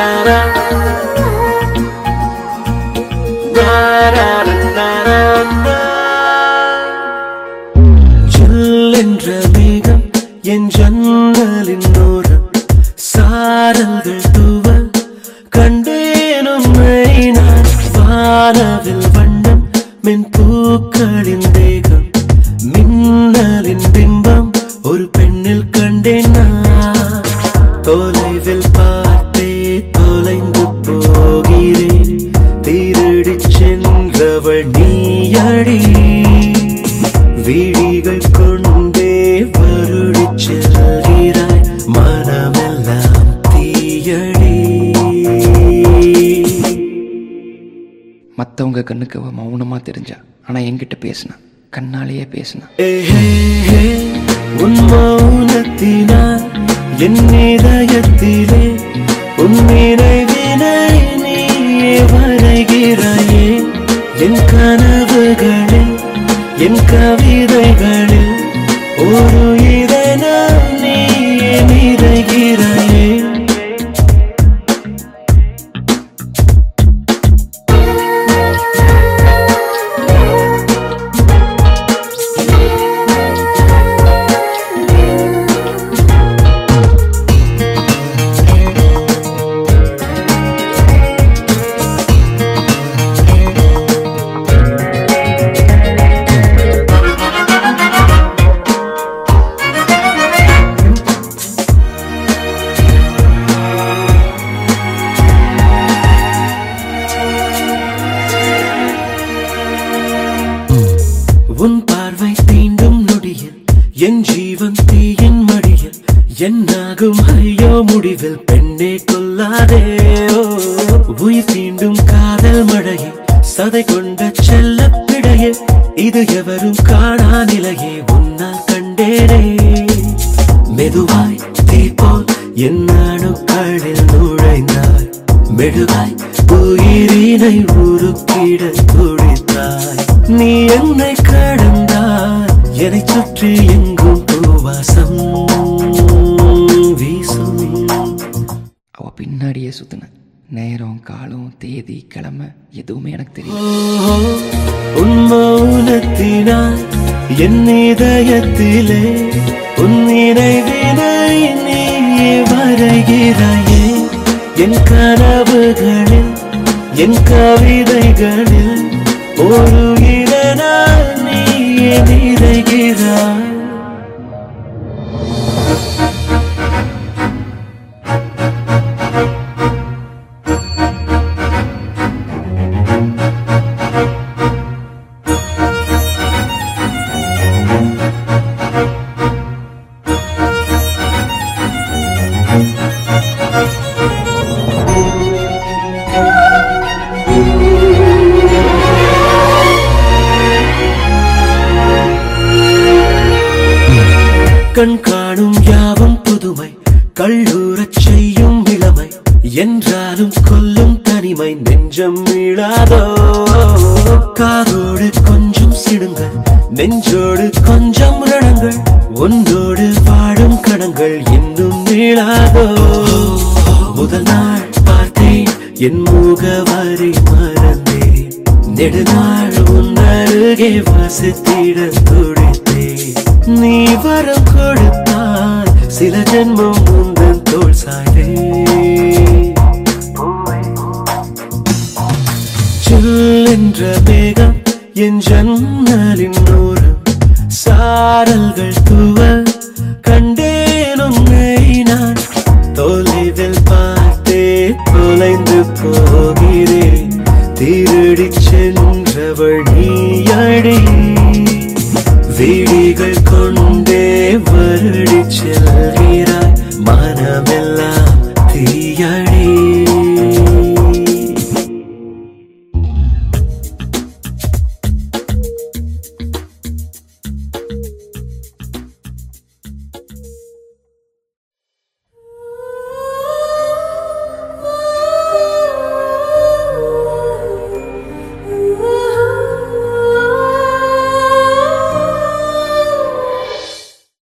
என்ற மேகம் என் ஜன்னலின் ஓரம் சாரல்கள் தூவ கண்டேன் உன்னை நான் வானவில் வண்ணம் மென் பூக்களின் தேகம் மின்னலின் பிம்பம் ஒரு பெண்ணில் கண்டேன் நான் தொலைவில் பார்த்தே தொலைந்து போகிறேன் திருடிச் சென்றவள் நீயடி விழிகள் கொண்டே வருடிச் செல்கிறாய் மனமெல்லாம் தீயடி மற்றவங்க கண்ணுக்கு அவ மௌனமாக தெரிஞ்சா ஆனால் என்கிட்ட பேசினா கண்ணாலேயே பேசினா ஏஹே, உன் மௌனத்தினால் என் இதயத்திலே உன் நினைவினை நீயே வரைகிறாயே என் கனவுகளில் என் கவிதைகளில் ஒரு இதனால் நீயே நிறைகிறாயே உன் பார்வை தீண்டும் நொடியில் என் ஜீவன் தீயின் மடியில் என்னாகும் ஐயோ முடிவில் பெண்ணே கொல்லாதே ஓ, உயிர் தீண்டும் காதல் மழையே சதை கொண்ட செல்ல பிழையே இது எவரும் காணா நிலையே உன்னால் கண்டேனே மெதுவாய் தீ போல் என் அணுக்களில் நுழைந்தாய் மெழுகாய் உயிரினை உருக்கிட துடித்தாய் நீ என்னை கடந்தாய் என்னை சுற்றி எங்கும் பூவாசம் வீசும் அவள் பின்னாடியே சுற்றின நேரம் காலம் தேதி கிழமை எதுவுமே எனக்கு தெரியல ஓ, உன் மௌனத்தினால் என் இதயத்திலே உன் நினைவினை நீயே வரைகிறாயே என் கனவுகளில் என் கவிதைகளில் ஒரு இதனால் நீயே நிறைகிறாய் கண் காணும் யாவும் புதுமை கள்ளூரச் செய்யும் இளமை என்றாலும் கொல்லும் தனிமை நெஞ்சம் மீளாதோ காதோடு கொஞ்சம் சிடுங்கள் நெஞ்சோடு கொஞ்சம் ரணங்கள் ஒன்றோடு வாழும் கணங்கள் இன்னும் மீளாதோ முதல் நாள் பார்த்தேன் என் முகவரி மறந்தேன் நெடுநாள் உன் அருகே வசித்திட துடித்தேன் நீ வரம் கொடுத்தால் சில ஜென்மம் முந்தன் தோல் சாய்வே சில் என்ற மேகம் என் ஜன்னலின் ஓரம் சாரல்கள் தூவ கண்டேன் உன்னை நான் தொலைவில் பார்த்தே தொலைந்து போகிறேன் திருடிச் சென்றவள் நீயடி விழிகள் கொண்டே வருடிச் செல்கிறாய் மனமெல்லாம்